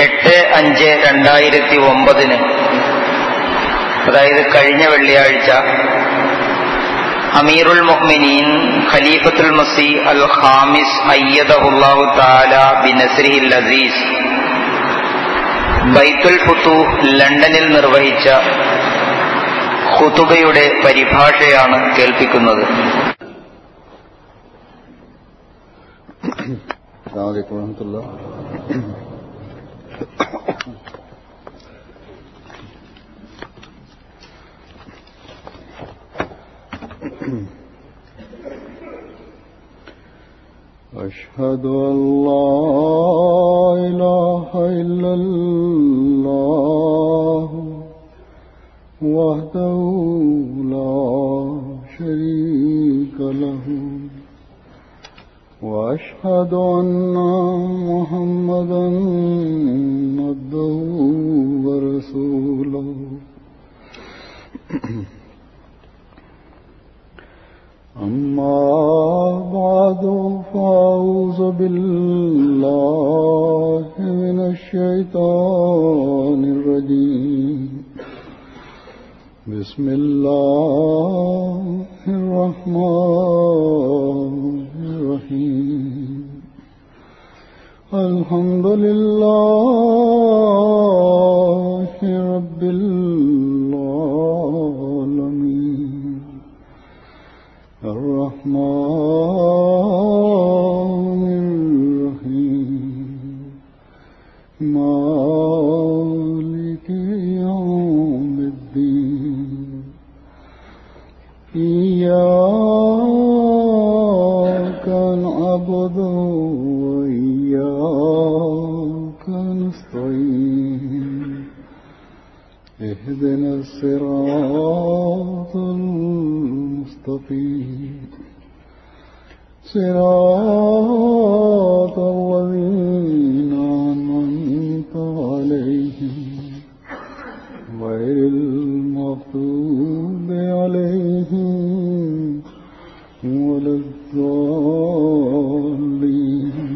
എട്ട് അഞ്ച് രണ്ടായിരത്തി ഒമ്പതിന് അതായത് കഴിഞ്ഞ വെള്ളിയാഴ്ച അമീറുൽ മുഹ്മിനീൻ ഖലീഫത്തുൽ മസി അൽ ഖാമിസ് അയ്യദഹുല്ലാഹു താല ബിനസ്രിഹിൽ അസീസ് ബൈത്തുൽ ഫുത്തൂഹ് ലണ്ടനിൽ നിർവഹിച്ച ഖുതുബയുടെ പരിഭാഷയാണ് കേൾപ്പിക്കുന്നത് السلام عليكم ورحمة الله أشهد أن لا إله إلا الله وحده لا شريك له وأشهد أن محمدا عبده ورسوله أما بعد فأعوذ بالله من الشيطان الرجيم بسم الله الرحمن الرحيم الحمد لله رب العالمين الرحمن الرحيم مالك يوم الدين إياك نعبد وإياك نستعين اهدنا الصراط المستقيم صراط الذين أنعمت عليهم غير المغضوب عليهم ولا الضالين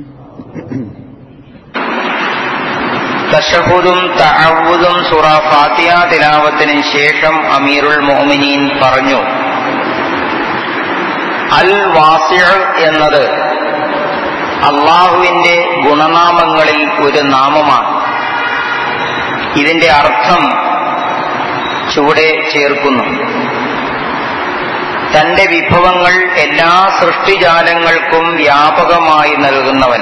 തഷഹുദും തഅവ്വുദും സൂറ ഫാത്തിഹ തിലാവത്തിന് ശേഷം അമീറുൽ മുഅ്മിനീൻ പറഞ്ഞു അൽ വാസിഅ എന്നത് അള്ളാഹുവിന്റെ ഗുണനാമങ്ങളിൽ ഒരു നാമമാണ് ഇതിന്റെ അർത്ഥം ചുവടെ ചേർക്കുന്നു തന്റെ വിഭവങ്ങൾ എല്ലാ സൃഷ്ടിജാലങ്ങൾക്കും വ്യാപകമായി നൽകുന്നവൻ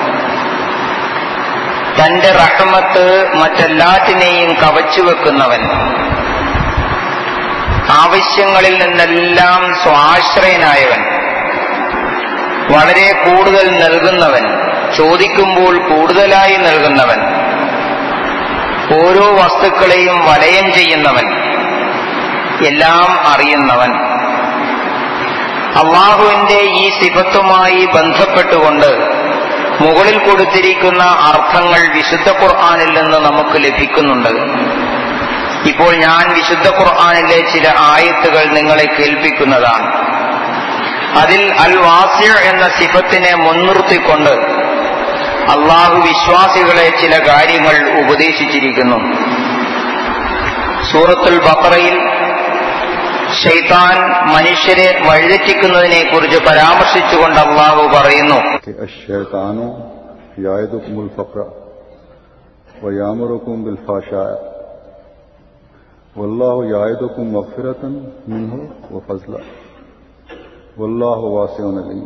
തന്റെ റഹമത്ത് മറ്റെല്ലാറ്റിനെയും കവച്ചുവെക്കുന്നവൻ ആവശ്യങ്ങളിൽ നിന്നെല്ലാം സ്വാശ്രയനായവൻ വളരെ കൂടുതൽ നൽകുന്നവൻ ചോദിക്കുമ്പോൾ കൂടുതലായി നൽകുന്നവൻ ഓരോ വസ്തുക്കളെയും വലയം ചെയ്യുന്നവൻ എല്ലാം അറിയുന്നവൻ അള്ളാഹുവിന്റെ ഈ സിഫത്തുമായി ബന്ധപ്പെട്ടുകൊണ്ട് മുകളിൽ കൊടുത്തിരിക്കുന്ന അർത്ഥങ്ങൾ വിശുദ്ധ ഖുർആാനിൽ നിന്ന് നമുക്ക് ലഭിക്കുന്നുണ്ട് ഇപ്പോൾ ഞാൻ വിശുദ്ധ ഖുർആാനിലെ ചില ആയത്തുകൾ നിങ്ങളെ കേൾപ്പിക്കുന്നതാണ് അതിൽ അൽ വാസ്യ എന്ന സിഫത്തിനെ മുൻനിർത്തിക്കൊണ്ട് അള്ളാഹു വിശ്വാസികളെ ചില കാര്യങ്ങൾ ഉപദേശിച്ചിരിക്കുന്നു സൂറത്തുൽ ബക്കറയിൽ ഷെയ്ത്താൻ മനുഷ്യരെ വഴിതെറ്റിക്കുന്നതിനെ കുറിച്ച് പരാമർശിച്ചുകൊണ്ട് അള്ളാഹു പറയുന്നു الشيطان يعدكم الفقر ويامركم بالفحشاء والله يعدكم مغفرة منه وفضلا والله واسع عليم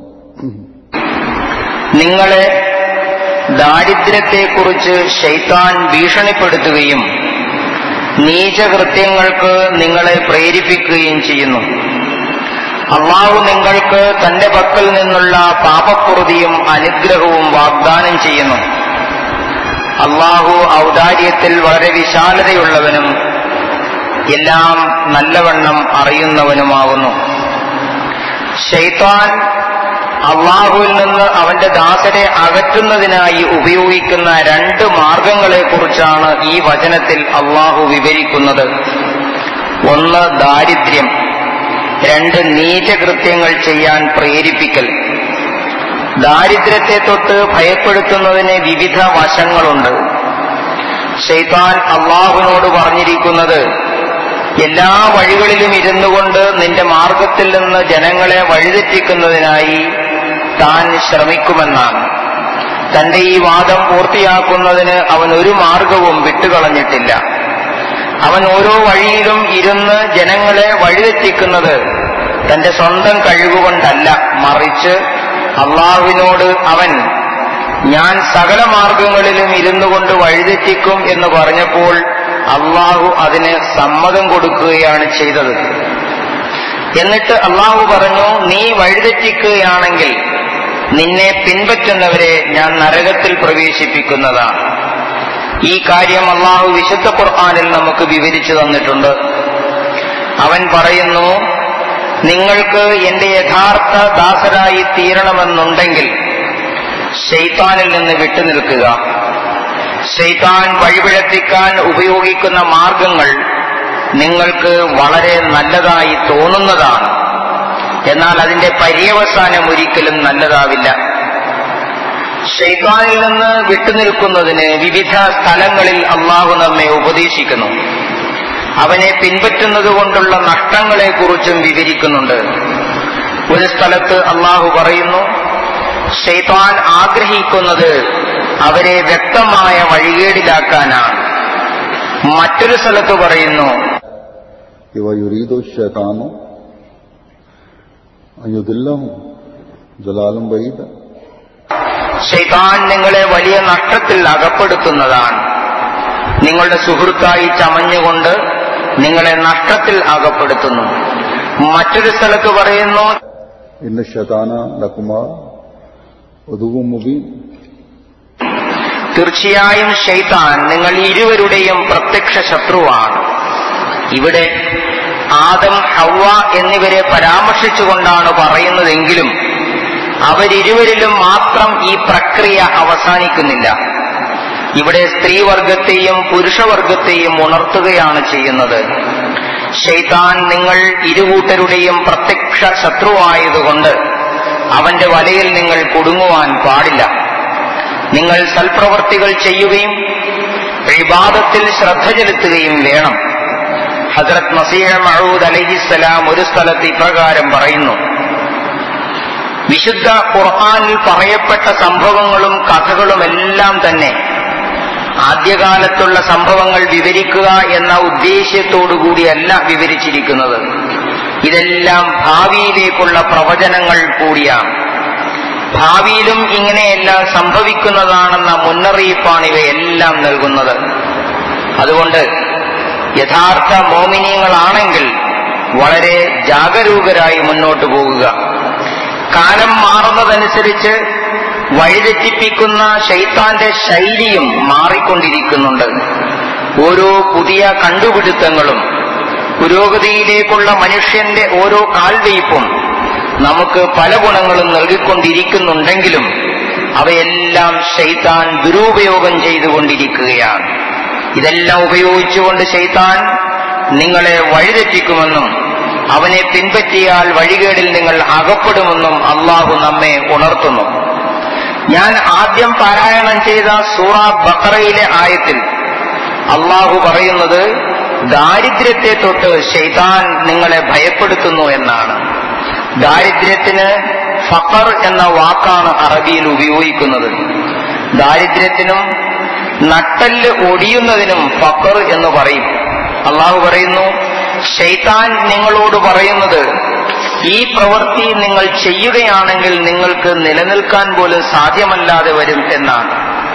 നിങ്ങളെ ദാരിദ്ര്യത്തെക്കുറിച്ച് ഷെയ്ത്താൻ ഭീഷണിപ്പെടുത്തുകയും നീചകൃത്യങ്ങൾക്ക് നിങ്ങളെ പ്രേരിപ്പിക്കുകയും ചെയ്യുന്നു അള്ളാഹു നിങ്ങൾക്ക് തന്റെ പക്കൽ നിന്നുള്ള പാപപ്രതിയും അനുഗ്രഹവും വാഗ്ദാനം ചെയ്യുന്നു അള്ളാഹു ഔദാര്യത്തിൽ വളരെ വിശാലതയുള്ളവനും എല്ലാം നല്ലവണ്ണം അറിയുന്നവനുമാകുന്നു ഷെയ്ത്താൻ അള്ളാഹുവിൽ നിന്ന് അവന്റെ ദാസരെ അകറ്റുന്നതിനായി ഉപയോഗിക്കുന്ന രണ്ട് മാർഗങ്ങളെക്കുറിച്ചാണ് ഈ വചനത്തിൽ അള്ളാഹു വിവരിക്കുന്നത് ഒന്ന് ദാരിദ്ര്യം രണ്ട് നീചകൃത്യങ്ങൾ ചെയ്യാൻ പ്രേരിപ്പിക്കൽ ദാരിദ്ര്യത്തെ തൊട്ട് ഭയപ്പെടുത്തുന്നതിന് വിവിധ വശങ്ങളുണ്ട് ഷെയ്ത്താൻ അള്ളാഹുവിനോട് പറഞ്ഞിരിക്കുന്നത് എല്ലാ വഴികളിലും ഇരുന്നു കൊണ്ട് നിന്റെ മാർഗത്തിൽ നിന്ന് ജനങ്ങളെ വഴിതെറ്റിക്കുന്നതിനായി താൻ ശ്രമിക്കുമെന്നാണ് തന്റെ ഈ വാദം പൂർത്തിയാക്കുന്നതിന് അവൻ ഒരു മാർഗവും വിട്ടുകളഞ്ഞിട്ടില്ല അവൻ ഓരോ വഴിയിലും ഇരുന്ന് ജനങ്ങളെ വഴിതെറ്റിക്കുന്നത് തന്റെ സ്വന്തം കഴിവുകൊണ്ടല്ല മറിച്ച് അള്ളാഹുവിനോട് അവൻ ഞാൻ സകല മാർഗങ്ങളിലും ഇരുന്നു കൊണ്ട് വഴിതെറ്റിക്കും എന്ന് പറഞ്ഞപ്പോൾ അള്ളാഹു അതിന് സമ്മതം കൊടുക്കുകയാണ് ചെയ്തത് എന്നിട്ട് അള്ളാഹു പറഞ്ഞു നീ വഴിതെറ്റിക്കുകയാണെങ്കിൽ നിന്നെ പിൻപറ്റുന്നവരെ ഞാൻ നരകത്തിൽ പ്രവേശിപ്പിക്കുന്നതാണ് ഈ കാര്യം അള്ളാഹു വിശുദ്ധ ഖുർആാനിൽ നമുക്ക് വിവരിച്ചു തന്നിട്ടുണ്ട് അവൻ പറയുന്നു നിങ്ങൾക്ക് എന്റെ യഥാർത്ഥ ദാസരായി തീരണമെന്നുണ്ടെങ്കിൽ ഷെയ്ത്താനിൽ നിന്ന് വിട്ടുനിൽക്കുക ഷെയ്ത്താൻ വഴിപിഴപ്പിക്കാൻ ഉപയോഗിക്കുന്ന മാർഗങ്ങൾ നിങ്ങൾക്ക് വളരെ നല്ലതായി തോന്നുന്നതാണ് എന്നാൽ അതിന്റെ പര്യവസാനം ഒരിക്കലും നല്ലതാവില്ല ഷെയ്ത്താനിൽ നിന്ന് വിട്ടുനിൽക്കുന്നതിന് വിവിധ സ്ഥലങ്ങളിൽ അള്ളാഹു നമ്മെ ഉപദേശിക്കുന്നു അവനെ പിൻപറ്റുന്നത് കൊണ്ടുള്ള നഷ്ടങ്ങളെക്കുറിച്ചും വിവരിക്കുന്നുണ്ട് ഒരു സ്ഥലത്ത് അള്ളാഹു പറയുന്നു ഷെയ്ത്താൻ ആഗ്രഹിക്കുന്നത് അവരെ വ്യക്തമായ വഴികേടിലാക്കാനാണ് മറ്റൊരു സ്ഥലത്ത് പറയുന്നു कि वह युरीद शैतान युदिल्लहum जलालम बईद ഷെയ്ത്താൻ നിങ്ങളെ വലിയ നഷ്ടത്തിൽ അകപ്പെടുത്തുന്നതാണ് നിങ്ങളുടെ സുഹൃത്തായി ചമഞ്ഞുകൊണ്ട് നിങ്ങളെ നഷ്ടത്തിൽ അകപ്പെടുത്തുന്നു മറ്റൊരു സ്ഥലത്ത് പറയുന്നു इन शैताना लकुमा उदुगु मुबीन തീർച്ചയായും ഷെയ്ത്താൻ നിങ്ങൾ ഇരുവരുടെയും പ്രത്യക്ഷ ശത്രുവാണ് ഇവിടെ ആദം ഹവ്വ എന്നിവരെ പരാമർശിച്ചുകൊണ്ടാണ് പറയുന്നതെങ്കിലും അവരിരുവരിലും മാത്രം ഈ പ്രക്രിയ അവസാനിക്കുന്നില്ല ഇവിടെ സ്ത്രീവർഗത്തെയും പുരുഷവർഗത്തെയും ഉണർത്തുകയാണ് ചെയ്യുന്നത് ഷെയ്ത്താൻ നിങ്ങൾ ഇരുകൂട്ടരുടെയും പ്രത്യക്ഷ ശത്രുവായതുകൊണ്ട് അവന്റെ വലയിൽ നിങ്ങൾ കുടുങ്ങുവാൻ പാടില്ല നിങ്ങൾ സൽപ്രവർത്തികൾ ചെയ്യുകയും വിവാദത്തിൽ ശ്രദ്ധ ചെലുത്തുകയും വേണം ഹസ്രത് മസീഹ മഹൂദ് അലഹിസ്സലാം ഒരു സ്ഥലത്ത് ഇപ്രകാരം പറയുന്നു വിശുദ്ധ ഖുർആാനിൽ പറയപ്പെട്ട സംഭവങ്ങളും കഥകളും എല്ലാം തന്നെ ആദ്യകാലത്തുള്ള സംഭവങ്ങൾ വിവരിക്കുക എന്ന ഉദ്ദേശ്യത്തോടുകൂടിയല്ല വിവരിച്ചിരിക്കുന്നത് ഇതെല്ലാം ഭാവിയിലേക്കുള്ള പ്രവചനങ്ങൾ കൂടിയാണ് ഭാവിയിലും ഇങ്ങനെയെല്ലാം സംഭവിക്കുന്നതാണെന്ന മുന്നറിയിപ്പാണ് ഇവയെല്ലാം നൽകുന്നത് അതുകൊണ്ട് യഥാർത്ഥ മോമിനിയങ്ങളാണെങ്കിൽ വളരെ ജാഗരൂകരായി മുന്നോട്ടു പോകുക കാലം മാറുന്നതനുസരിച്ച് വഴിതെറ്റിപ്പിക്കുന്ന ശൈത്താന്റെ ശൈലിയും മാറിക്കൊണ്ടിരിക്കുന്നുണ്ട് ഓരോ പുതിയ കണ്ടുപിടുത്തങ്ങളും പുരോഗതിയിലേക്കുള്ള മനുഷ്യന്റെ ഓരോ കാൽവയ്പും നമുക്ക് പല ഗുണങ്ങളും നൽകിക്കൊണ്ടിരിക്കുന്നുണ്ടെങ്കിലും അവയെല്ലാം ശൈത്താൻ ദുരുപയോഗം ചെയ്തുകൊണ്ടിരിക്കുകയാണ് ഇതെല്ലാം ഉപയോഗിച്ചുകൊണ്ട് ശൈത്താൻ നിങ്ങളെ വഴിതെറ്റിക്കുമെന്നും അവനെ പിൻപറ്റിയാൽ വഴികേടിൽ നിങ്ങൾ അകപ്പെടുമെന്നും അള്ളാഹു നമ്മെ ഉണർത്തുന്നു ഞാൻ ആദ്യം പാരായണം ചെയ്ത സൂറ ബക്കറയിലെ ആയത്തിൽ അള്ളാഹു പറയുന്നത് ദാരിദ്ര്യത്തെ തൊട്ട് ഷെയ്താൻ നിങ്ങളെ ഭയപ്പെടുത്തുന്നു എന്നാണ് ദാരിദ്ര്യത്തിന് ഫക്കർ എന്ന വാക്കാണ് അറബിയിൽ ഉപയോഗിക്കുന്നത് ദാരിദ്ര്യത്തിനും നട്ടല് ഒടിയുന്നതിനും ഫക്കർ എന്ന് പറയും അള്ളാഹു പറയുന്നു ഷെയ്ത്താൻ നിങ്ങളോട് പറയുന്നത് ഈ പ്രവൃത്തി നിങ്ങൾ ചെയ്യുകയാണെങ്കിൽ നിങ്ങൾക്ക് നിലനിൽക്കാൻ പോലും സാധ്യമല്ലാതെ വരും എന്നാണ്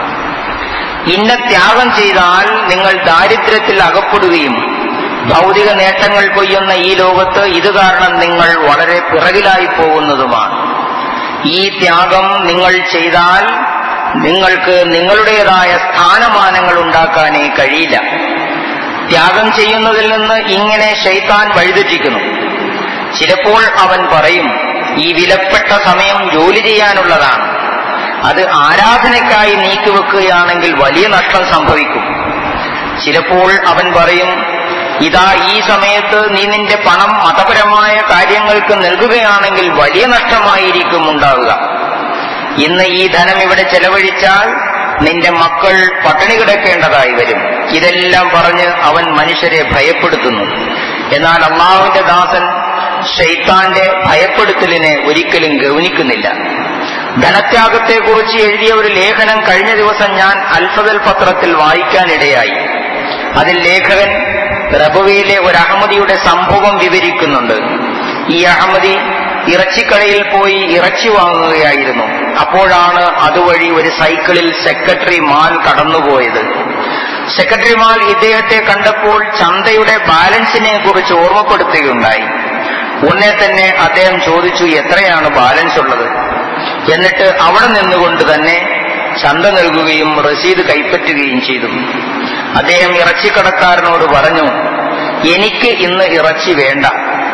ഇന്ന ത്യാഗം ചെയ്താൽ നിങ്ങൾ ദാരിദ്ര്യത്തിൽ അകപ്പെടുകയും ഭൗതിക നേട്ടങ്ങൾ കൊയ്യുന്ന ഈ ലോകത്ത് ഇത് കാരണം നിങ്ങൾ വളരെ പിറകിലായി പോകുന്നതുമാണ് ഈ ത്യാഗം നിങ്ങൾ ചെയ്താൽ നിങ്ങൾക്ക് നിങ്ങളുടേതായ സ്ഥാനമാനങ്ങൾ ഉണ്ടാക്കാനേ കഴിയില്ല ത്യാഗം ചെയ്യുന്നതിൽ നിന്ന് ഇങ്ങനെ ശൈത്താൻ വഴിതെറ്റിക്കുന്നു ചിലപ്പോൾ അവൻ പറയും ഈ വിലപ്പെട്ട സമയം ജോലി ചെയ്യാനുള്ളതാണ് അത് ആരാധനയ്ക്കായി നീക്കിവെക്കുകയാണെങ്കിൽ വലിയ നഷ്ടം സംഭവിക്കും ചിലപ്പോൾ അവൻ പറയും ഇതാ ഈ സമയത്ത് നീ നിന്റെ പണം മതപരമായ കാര്യങ്ങൾക്ക് നൽകുകയാണെങ്കിൽ വലിയ നഷ്ടമായിരിക്കും ഉണ്ടാവുക ഇന്ന് ഈ ധനം ഇവിടെ ചെലവഴിച്ചാൽ നിന്റെ മക്കൾ പട്ടിണി കിടക്കേണ്ടതായി വരും ഇതെല്ലാം പറഞ്ഞ് അവൻ മനുഷ്യരെ ഭയപ്പെടുത്തുന്നു എന്നാൽ അള്ളാഹുവിന്റെ ദാസൻ ഷെയ്ത്താന്റെ ഭയപ്പെടുത്തലിനെ ഒരിക്കലും ഗൗനിക്കുന്നില്ല ധനത്യാഗത്തെക്കുറിച്ച് എഴുതിയ ഒരു ലേഖനം കഴിഞ്ഞ ദിവസം ഞാൻ അൽഫദൽ പത്രത്തിൽ വായിക്കാനിടയായി അതിൽ ലേഖകൻ റബുവയിലെ ഒരു അഹമ്മദിയുടെ സംഭവം വിവരിക്കുന്നുണ്ട് ഈ അഹമ്മദി ഇറച്ചിക്കടയിൽ പോയി ഇറച്ചി വാങ്ങുകയായിരുന്നു അപ്പോഴാണ് അതുവഴി ഒരു സൈക്കിളിൽ സെക്രട്ടറി മാൽ കടന്നുപോയത് സെക്രട്ടറി മാൽ ഇദ്ദേഹത്തെ കണ്ടപ്പോൾ ചന്തയുടെ ബാലൻസിനെ കുറിച്ച് ഓർമ്മപ്പെടുത്തുകയുണ്ടായി ഉടനെ തന്നെ അദ്ദേഹം ചോദിച്ചു എത്രയാണ് ബാലൻസ് ഉള്ളത് എന്നിട്ട് അവിടെ നിന്നുകൊണ്ട് തന്നെ ചന്ത നൽകുകയും റസീദ് കൈപ്പറ്റുകയും ചെയ്തു അദ്ദേഹം ഇറച്ചിക്കടക്കാരനോട് പറഞ്ഞു എനിക്ക് ഇന്ന് ഇറച്ചി വേണ്ട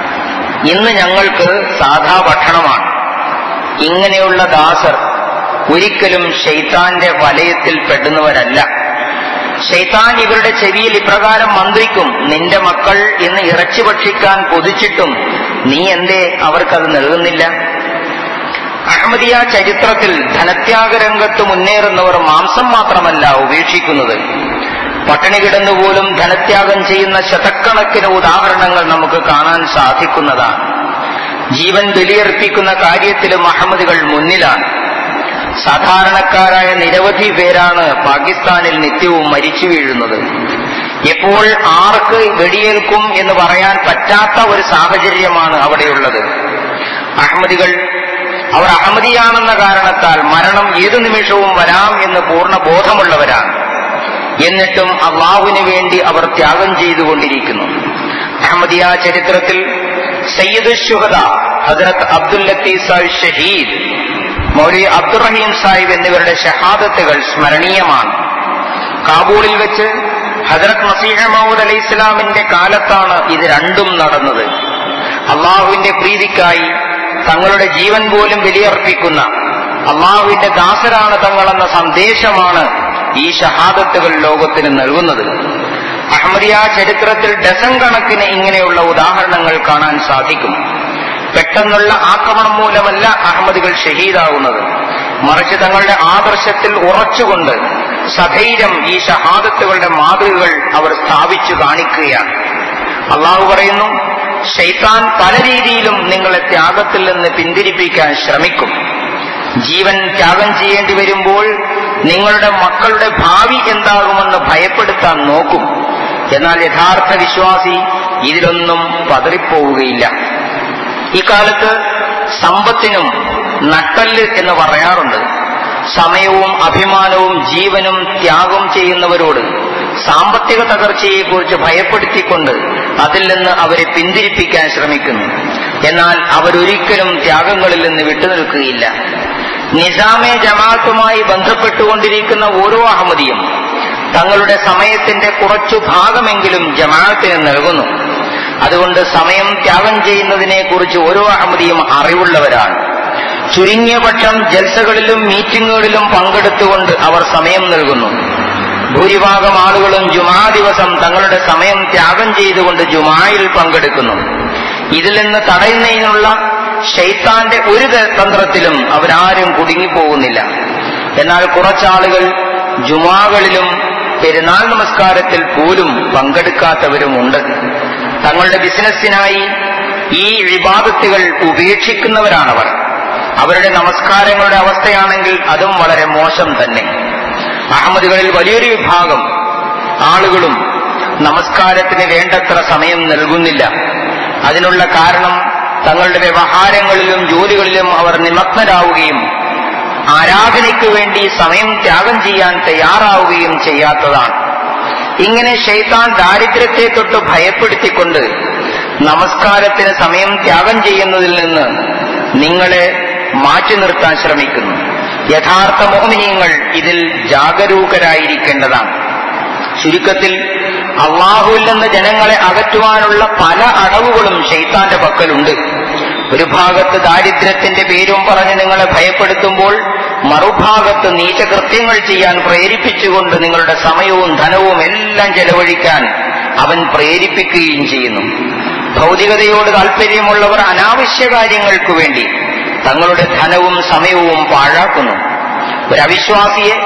ഇന്ന് ഞങ്ങൾക്ക് സാധാ ഭക്ഷണമാണ് ഇങ്ങനെയുള്ള ദാസർ ഒരിക്കലും ഷെയ്ത്താന്റെ വലയത്തിൽ പെടുന്നവരല്ല ഷെയ്ത്താൻ ഇവരുടെ ചെവിയിൽ ഇപ്രകാരം മന്ത്രിക്കും നിന്റെ മക്കൾ ഇന്ന് ഇറച്ചി ഭക്ഷിക്കാൻ കൊതിച്ചിട്ടും നീ എന്തേ അവർക്കത് നൽകുന്നില്ല അഹമ്മദിയ ചരിത്രത്തിൽ ധനത്യാഗ രംഗത്ത് മുന്നേറുന്നവർ മാംസം മാത്രമല്ല ഉപേക്ഷിക്കുന്നത് പട്ടിണി കിടന്നുപോലും ധനത്യാഗം ചെയ്യുന്ന ശതക്കണക്കിന് ഉദാഹരണങ്ങൾ നമുക്ക് കാണാൻ സാധിക്കുന്നതാണ് ജീവൻ ബലിയർപ്പിക്കുന്ന കാര്യത്തിലും അഹമ്മദികൾ മുന്നിലാണ് സാധാരണക്കാരായ നിരവധി പേരാണ് പാകിസ്ഥാനിൽ നിത്യവും മരിച്ചു വീഴുന്നത് എപ്പോൾ ആർക്ക് വെടിയേൽക്കും എന്ന് പറയാൻ പറ്റാത്ത ഒരു സാഹചര്യമാണ് അവിടെയുള്ളത് അഹമ്മദികൾ അവർ അഹമ്മദിയാണെന്ന കാരണത്താൽ മരണം ഏതു നിമിഷവും വരാം എന്ന് പൂർണ്ണ ബോധമുള്ളവരാണ് എന്നിട്ടും അള്ളാഹുവിന് വേണ്ടി അവർ ത്യാഗം ചെയ്തുകൊണ്ടിരിക്കുന്നു അഹമ്മദിയ ചരിത്രത്തിൽ സയ്യിദ് ഷുഹദ ഹജറത്ത് അബ്ദുൽ ലത്തീഫ് സാഹിബ് ഷഹീദ് മൗലി അബ്ദുറഹീം സാഹിബ് എന്നിവരുടെ ഷഹാദത്തുകൾ സ്മരണീയമാണ് കാബൂളിൽ വെച്ച് ഹജറത് മസീഹ മൗദ് അലൈഹി ഇസ്ലാമിന്റെ കാലത്താണ് ഇത് രണ്ടും നടന്നത് അള്ളാഹുവിന്റെ പ്രീതിക്കായി തങ്ങളുടെ ജീവൻ പോലും ബലിയർപ്പിക്കുന്ന അള്ളാഹുവിന്റെ ദാസരാണ് തങ്ങളെന്ന സന്ദേശമാണ് ഈ ഷഹാദത്തുകൾ ലോകത്തിന് നൽകുന്നത് അഹമ്മദിയ ചരിത്രത്തിൽ ഡസൻ കണക്കിന് ഇങ്ങനെയുള്ള ഉദാഹരണങ്ങൾ കാണാൻ സാധിക്കും പെട്ടെന്നുള്ള ആക്രമണം മൂലമല്ല അഹമ്മദികൾ ഷഹീദാകുന്നത് മറിച്ച് തങ്ങളുടെ ആദർശത്തിൽ ഉറച്ചുകൊണ്ട് സധൈര്യം ഈ ഷഹാദത്തുകളുടെ മാതൃകകൾ അവർ സ്ഥാപിച്ചു കാണിക്കുകയാണ് അള്ളാഹു പറയുന്നു ഷെയ്ത്താൻ പല രീതിയിലും നിങ്ങളെ ത്യാഗത്തിൽ നിന്ന് പിന്തിരിപ്പിക്കാൻ ശ്രമിക്കും ജീവൻ ത്യാഗം ചെയ്യേണ്ടി വരുമ്പോൾ നിങ്ങളുടെ മക്കളുടെ ഭാവി എന്താകുമെന്ന് ഭയപ്പെടുത്താൻ നോക്കും എന്നാൽ യഥാർത്ഥ വിശ്വാസി ഇതിലൊന്നും പതറിപ്പോവുകയില്ല ഇക്കാലത്ത് സമ്പത്തിനും നട്ടല് എന്ന് പറയാറുണ്ട് സമയവും അഭിമാനവും ജീവനും ത്യാഗം ചെയ്യുന്നവരോട് സാമ്പത്തിക തകർച്ചയെക്കുറിച്ച് ഭയപ്പെടുത്തിക്കൊണ്ട് അതിൽ നിന്ന് അവരെ പിന്തിരിപ്പിക്കാൻ ശ്രമിക്കുന്നു എന്നാൽ അവരൊരിക്കലും ത്യാഗങ്ങളിൽ നിന്ന് വിട്ടുനിൽക്കുകയില്ല നിസാമെ ജമാഅത്തുമായി ബന്ധപ്പെട്ടുകൊണ്ടിരിക്കുന്ന ഓരോ അഹമ്മദിയും തങ്ങളുടെ സമയത്തിന്റെ കുറച്ചു ഭാഗമെങ്കിലും ജമാഅത്തിന് നൽകുന്നു അതുകൊണ്ട് സമയം ത്യാഗം ചെയ്യുന്നതിനെ കുറിച്ച് ഓരോ അഹമ്മദിയും അറിവുള്ളവരാണ് ചുരുങ്ങിയ പക്ഷം ജൽസകളിലും മീറ്റിങ്ങുകളിലും പങ്കെടുത്തുകൊണ്ട് അവർ സമയം നൽകുന്നു ഭൂരിഭാഗം ആളുകളും ജുമാ ദിവസം തങ്ങളുടെ സമയം ത്യാഗം ചെയ്തുകൊണ്ട് ജുമായിൽ പങ്കെടുക്കുന്നു ഇതിൽ നിന്ന് തടയുന്നതിനുള്ള ഷെയ്ത്താന്റെ ഒരു തന്ത്രത്തിലും അവരാരും കുടുങ്ങിപ്പോകുന്നില്ല എന്നാൽ കുറച്ചാളുകൾ ജുമാകളിലും പെരുന്നാൾ നമസ്കാരത്തിൽ പോലും പങ്കെടുക്കാത്തവരുമുണ്ട് തങ്ങളുടെ ബിസിനസ്സിനായി ഈ വിവാദത്തുകൾ ഉപേക്ഷിക്കുന്നവരാണവർ അവരുടെ നമസ്കാരങ്ങളുടെ അവസ്ഥയാണെങ്കിൽ അതും വളരെ മോശം തന്നെ അഹമ്മദികളിൽ വലിയൊരു വിഭാഗം ആളുകളും നമസ്കാരത്തിന് വേണ്ടത്ര സമയം നൽകുന്നില്ല അതിനുള്ള കാരണം തങ്ങളുടെ വ്യവഹാരങ്ങളിലും ജോലികളിലും അവർ നിമഗ്നരാവുകയും ആരാധനയ്ക്ക് വേണ്ടി സമയം ത്യാഗം ചെയ്യാൻ തയ്യാറാവുകയും ചെയ്യാത്തതാണ് ഇങ്ങനെ ഷെയ്ത്താൻ ദാരിദ്ര്യത്തെ തൊട്ട് ഭയപ്പെടുത്തിക്കൊണ്ട് നമസ്കാരത്തിന് സമയം ത്യാഗം ചെയ്യുന്നതിൽ നിന്ന് നിങ്ങളെ മാറ്റി നിർത്താൻ ശ്രമിക്കുന്നു യഥാർത്ഥ മോമിനിയങ്ങൾ ഇതിൽ ജാഗരൂകരായിരിക്കേണ്ടതാണ് ചുരുക്കത്തിൽ അള്ളാഹുവിൽ നിന്ന് ജനങ്ങളെ അകറ്റുവാനുള്ള പല അടവുകളും ഷെയ്ത്താന്റെ പക്കലുണ്ട് ഒരു ഭാഗത്ത് ദാരിദ്ര്യത്തിന്റെ പേരും പറഞ്ഞ് നിങ്ങളെ ഭയപ്പെടുത്തുമ്പോൾ മറുഭാഗത്ത് നീചകൃത്യങ്ങൾ ചെയ്യാൻ പ്രേരിപ്പിച്ചുകൊണ്ട് നിങ്ങളുടെ സമയവും ധനവും എല്ലാം ചെലവഴിക്കാൻ അവൻ പ്രേരിപ്പിക്കുകയും ചെയ്യുന്നു ഭൗതികതയോട് താല്പര്യമുള്ളവർ അനാവശ്യ കാര്യങ്ങൾക്കു വേണ്ടി തങ്ങളുടെ ധനവും സമയവും പാഴാക്കുന്നു ഒരു അവിശ്വാസിയെ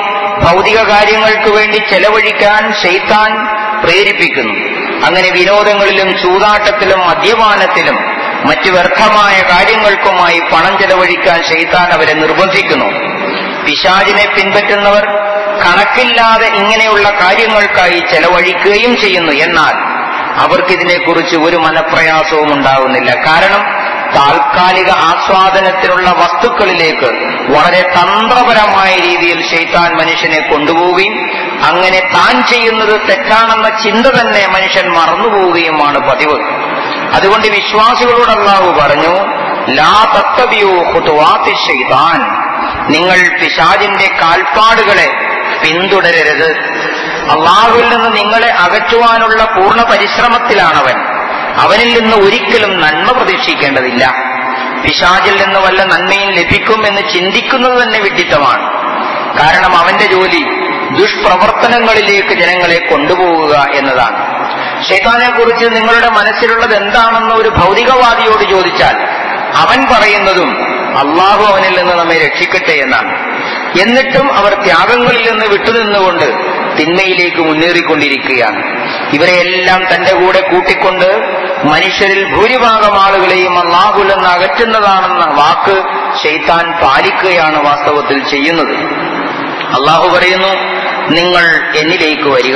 ഭൗതിക കാര്യങ്ങൾക്ക് വേണ്ടി ചെലവഴിക്കാൻ ഷെയ്ത്താൻ പ്രേരിപ്പിക്കുന്നു അങ്ങനെ വിനോദങ്ങളിലും ചൂതാട്ടത്തിലും മദ്യപാനത്തിലും മറ്റു വ്യർത്ഥമായ കാര്യങ്ങൾക്കുമായി പണം ചെലവഴിക്കാൻ ഷെയ്ത്താൻ അവരെ നിർബന്ധിക്കുന്നു പിശാചിനെ പിൻപറ്റുന്നവർ കണക്കില്ലാതെ ഇങ്ങനെയുള്ള കാര്യങ്ങൾക്കായി ചെലവഴിക്കുകയും ചെയ്യുന്നു എന്നാൽ അവർക്കിതിനെക്കുറിച്ച് ഒരു മനപ്രയാസവും ഉണ്ടാകുന്നില്ല കാരണം താൽക്കാലിക ആസ്വാദനത്തിനുള്ള വസ്തുക്കളിലേക്ക് വളരെ തന്ത്രപരമായ രീതിയിൽ ഷെയ്ത്താൻ മനുഷ്യനെ കൊണ്ടുപോവുകയും അങ്ങനെ താൻ ചെയ്യുന്നത് തെറ്റാണെന്ന ചിന്ത തന്നെ മനുഷ്യൻ മറന്നുപോവുകയുമാണ് പതിവ് അതുകൊണ്ട് വിശ്വാസികളോട് അള്ളാഹു പറഞ്ഞു ലാ തത്തബിയോ ഹുതുവാത്തി ഷെയ്താൻ നിങ്ങൾ പിശാജിന്റെ കാൽപ്പാടുകളെ പിന്തുടരരുത് അള്ളാഹുവിൽ നിന്ന് നിങ്ങളെ അകറ്റുവാനുള്ള പൂർണ്ണ പരിശ്രമത്തിലാണവൻ അവനിൽ നിന്ന് ഒരിക്കലും നന്മ പ്രതീക്ഷിക്കേണ്ടതില്ല പിശാചിൽ നിന്ന് വല്ല നന്മയും ലഭിക്കും എന്ന് ചിന്തിക്കുന്നത് തന്നെ വിഡിത്തമാണ് കാരണം അവന്റെ ജോലി ദുഷ്പ്രവർത്തനങ്ങളിലേക്ക് ജനങ്ങളെ കൊണ്ടുപോവുക എന്നതാണ് ഷെയ്ത്താനെ കുറിച്ച് നിങ്ങളുടെ മനസ്സിലുള്ളത് എന്താണെന്ന് ഒരു ഭൗതികവാദിയോട് ചോദിച്ചാൽ അവൻ പറയുന്നതും അള്ളാഹു അവനിൽ നിന്ന് നമ്മെ രക്ഷിക്കട്ടെ എന്നാണ് എന്നിട്ടും അവർ ത്യാഗങ്ങളിൽ നിന്ന് വിട്ടുനിന്നുകൊണ്ട് തിന്മയിലേക്ക് മുന്നേറിക്കൊണ്ടിരിക്കുകയാണ് ഇവരെയെല്ലാം തന്റെ കൂടെ കൂട്ടിക്കൊണ്ട് മനുഷ്യരിൽ ഭൂരിഭാഗം ആളുകളെയും അള്ളാഹുൽ നിന്ന് അകറ്റുന്നതാണെന്ന വാക്ക് ഷെയ്ത്താൻ പാലിക്കുകയാണ് വാസ്തവത്തിൽ ചെയ്യുന്നത് അള്ളാഹു പറയുന്നു നിങ്ങൾ എന്നിലേക്ക് വരിക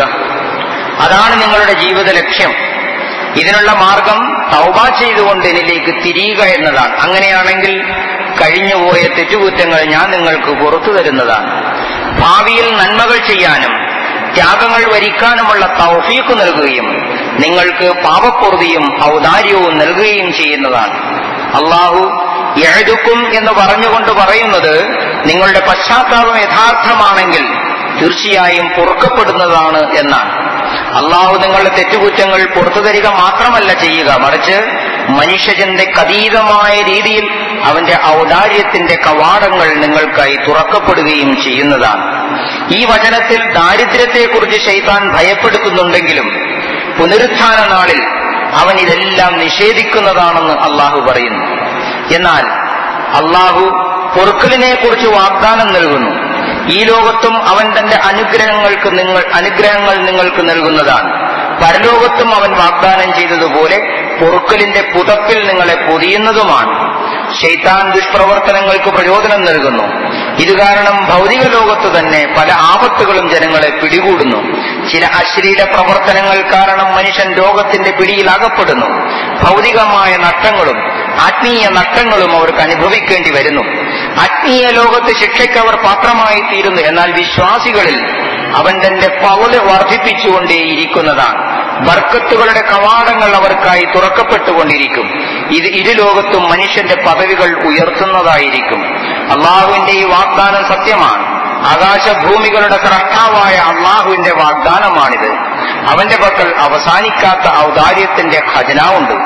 അതാണ് നിങ്ങളുടെ ജീവിത ലക്ഷ്യം ഇതിനുള്ള മാർഗം തൗബ ചെയ്തുകൊണ്ട് എന്നിലേക്ക് തിരിയുക എന്നതാണ് അങ്ങനെയാണെങ്കിൽ കഴിഞ്ഞുപോയ തെറ്റുകുറ്റങ്ങൾ ഞാൻ നിങ്ങൾക്ക് പുറത്തു തരുന്നതാണ് ഭാവിയിൽ നന്മകൾ ചെയ്യാനും ത്യാഗങ്ങൾ വരിക്കാനുമുള്ള തൗഫീക്ക് നൽകുകയും നിങ്ങൾക്ക് പാപപ്പുറതിയും ഔദാര്യവും നൽകുകയും ചെയ്യുന്നതാണ് അള്ളാഹു എഴുതുക്കും എന്ന് പറഞ്ഞുകൊണ്ട് പറയുന്നത് നിങ്ങളുടെ പശ്ചാത്താപം യഥാർത്ഥമാണെങ്കിൽ തീർച്ചയായും പൊറുക്കപ്പെടുന്നതാണ് എന്നാണ് അള്ളാഹു നിങ്ങളുടെ തെറ്റുകുറ്റങ്ങൾ പുറത്തു തരിക മാത്രമല്ല ചെയ്യുക മറിച്ച് മനുഷ്യചന്തയ്ക്ക് അതീതമായ രീതിയിൽ അവന്റെ ഔദാര്യത്തിന്റെ കവാടങ്ങൾ നിങ്ങൾക്കായി തുറക്കപ്പെടുകയും ചെയ്യുന്നതാണ് ഈ വചനത്തിൽ ദാരിദ്ര്യത്തെക്കുറിച്ച് ശൈത്താൻ ഭയപ്പെടുത്തുന്നുണ്ടെങ്കിലും പുനരുത്ഥാന നാളിൽ അവൻ ഇതെല്ലാം നിഷേധിക്കുന്നതാണെന്ന് അള്ളാഹു പറയുന്നു എന്നാൽ അള്ളാഹു പൊറുക്കലിനെ കുറിച്ച് വാഗ്ദാനം നൽകുന്നു ഈ ലോകത്തും അവൻ തന്റെ അനുഗ്രഹങ്ങൾക്ക് നിങ്ങൾ അനുഗ്രഹങ്ങൾ നിങ്ങൾക്ക് നൽകുന്നതാണ് പരലോകത്തും അവൻ വാഗ്ദാനം ചെയ്തതുപോലെ പൊറുക്കലിന്റെ പുതപ്പിൽ നിങ്ങളെ പൊതിയുന്നതുമാണ് ഷെയ്ത്താൻ ദുഷ്പ്രവർത്തനങ്ങൾക്ക് പ്രചോദനം നൽകുന്നു ഇത് കാരണം ഭൗതിക ലോകത്ത് തന്നെ പല ആപത്തുകളും ജനങ്ങളെ പിടികൂടുന്നു ചില അശ്ലീല പ്രവർത്തനങ്ങൾ കാരണം മനുഷ്യൻ രോഗത്തിന്റെ പിടിയിലാകപ്പെടുന്നു ഭൗതികമായ നഷ്ടങ്ങളും ആത്മീയ നഷ്ടങ്ങളും അവർക്ക് അനുഭവിക്കേണ്ടി വരുന്നു ആത്മീയ ലോകത്ത് ശിക്ഷയ്ക്ക് അവർ പാത്രമായി തീരുന്നു എന്നാൽ വിശ്വാസികളിൽ അവൻ തന്റെ പവല് വർദ്ധിപ്പിച്ചുകൊണ്ടേയിരിക്കുന്നതാണ് ബർക്കത്തുകളുടെ കവാടങ്ങൾ അവർക്കായി തുറക്കപ്പെട്ടുകൊണ്ടിരിക്കും ഇത് ഇരു ലോകത്തും മനുഷ്യന്റെ പദവികൾ ഉയർത്തുന്നതായിരിക്കും അള്ളാഹുവിന്റെ ഈ വാഗ്ദാനം സത്യമാണ് ആകാശഭൂമികളുടെ സ്രഷ്ടാവായ അള്ളാഹുവിന്റെ വാഗ്ദാനമാണിത് അവന്റെ പക്കൽ അവസാനിക്കാത്ത ഔദാര്യത്തിന്റെ ഖജനാവുണ്ട്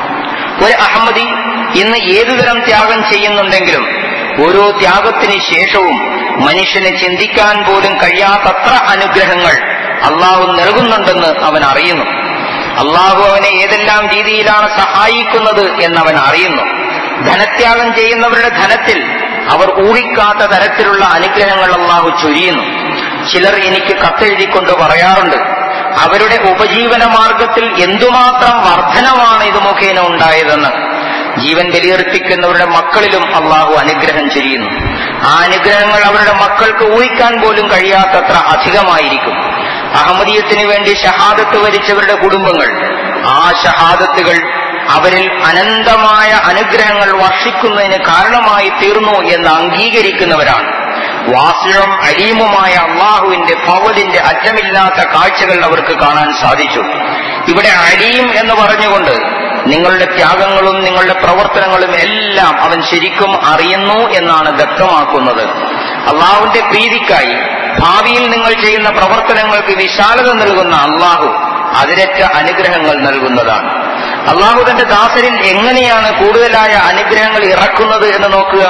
ഒരു അഹമ്മദി ഇന്ന് ഏതുതരം ത്യാഗം ചെയ്യുന്നുണ്ടെങ്കിലും ഓരോ ത്യാഗത്തിന് ശേഷവും മനുഷ്യന് ചിന്തിക്കാൻ പോലും കഴിയാത്തത്ര അനുഗ്രഹങ്ങൾ അള്ളാഹു നൽകുന്നുണ്ടെന്ന് അവൻ അറിയുന്നു അള്ളാഹു അവനെ ഏതെല്ലാം രീതിയിലാണ് സഹായിക്കുന്നത് എന്നവൻ അറിയുന്നു ധനത്യാഗം ചെയ്യുന്നവരുടെ ധനത്തിൽ അവർ ഊഹിക്കാത്ത തരത്തിലുള്ള അനുഗ്രഹങ്ങൾ അള്ളാഹു ചൊരിയുന്നു ചിലർ എനിക്ക് കത്തെഴുതിക്കൊണ്ട് പറയാറുണ്ട് അവരുടെ ഉപജീവന മാർഗത്തിൽ എന്തുമാത്രം വർധനമാണ് ഇത് മുഖേന ഉണ്ടായതെന്ന് ജീവൻ ബലിയർപ്പിക്കുന്നവരുടെ മക്കളിലും അള്ളാഹു അനുഗ്രഹം ചെയ്യുന്നു ആ അനുഗ്രഹങ്ങൾ അവരുടെ മക്കൾക്ക് ഊഹിക്കാൻ പോലും കഴിയാത്തത്ര അധികമായിരിക്കും അഹമ്മദീയത്തിന് വേണ്ടി ഷഹാദത്ത് വരിച്ചവരുടെ കുടുംബങ്ങൾ ആ ഷഹാദത്തുകൾ അവരിൽ അനന്തമായ അനുഗ്രഹങ്ങൾ വർഷിക്കുന്നതിന് കാരണമായി തീർന്നു എന്ന് അംഗീകരിക്കുന്നവരാണ് വാസിഴം അലീമുമായ അള്ളാഹുവിന്റെ പവലിന്റെ അറ്റമില്ലാത്ത കാഴ്ചകൾ അവർക്ക് കാണാൻ സാധിച്ചു ഇവിടെ അലീം എന്ന് പറഞ്ഞുകൊണ്ട് നിങ്ങളുടെ ത്യാഗങ്ങളും നിങ്ങളുടെ പ്രവർത്തനങ്ങളും എല്ലാം അവൻ ശരിക്കും അറിയുന്നു എന്നാണ് വ്യക്തമാക്കുന്നത് അള്ളാഹുവിന്റെ പ്രീതിക്കായി ഭാവിയിൽ നിങ്ങൾ ചെയ്യുന്ന പ്രവർത്തനങ്ങൾക്ക് വിശാലത നൽകുന്ന അള്ളാഹു അതിരറ്റ അനുഗ്രഹങ്ങൾ നൽകുന്നതാണ് അള്ളാഹു തന്റെ ദാസരിൽ എങ്ങനെയാണ് കൂടുതലായ അനുഗ്രഹങ്ങൾ ഇറക്കുന്നത് എന്ന് നോക്കുക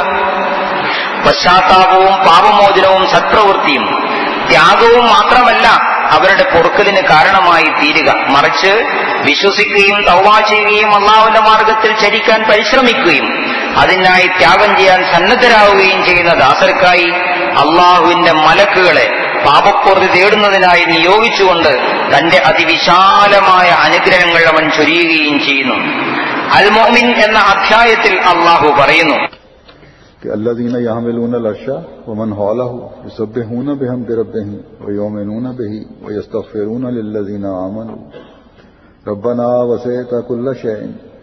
പശ്ചാത്താപവും പാപമോചനവും സത്പ്രവൃത്തിയും ത്യാഗവും മാത്രമല്ല അവരുടെ പൊറുക്കലിന് കാരണമായി തീരുക മറിച്ച് വിശ്വസിക്കുകയും തൗവാ ചെയ്യുകയും അള്ളാഹുവിന്റെ മാർഗത്തിൽ ചരിക്കാൻ പരിശ്രമിക്കുകയും അതിനായി ത്യാഗം ചെയ്യാൻ സന്നദ്ധരാവുകയും ചെയ്യുന്ന ദാസർക്കായി അള്ളാഹുവിന്റെ മലക്കുകളെ പാപപ്പുറതി തേടുന്നതിനായി നിയോഗിച്ചുകൊണ്ട് തന്റെ അതിവിശാലമായ അനുഗ്രഹങ്ങൾ അവൻ ചൊരിയുകയും ചെയ്യുന്നു അൽ മോമിൻ എന്ന അധ്യായത്തിൽ അള്ളാഹു പറയുന്നു कि الذين يحملون العرش ومن حوله يسبحون بحمد ربهم ويؤمنون به ويستغفرون للذين آمنوا ربنا وسعت كل شيء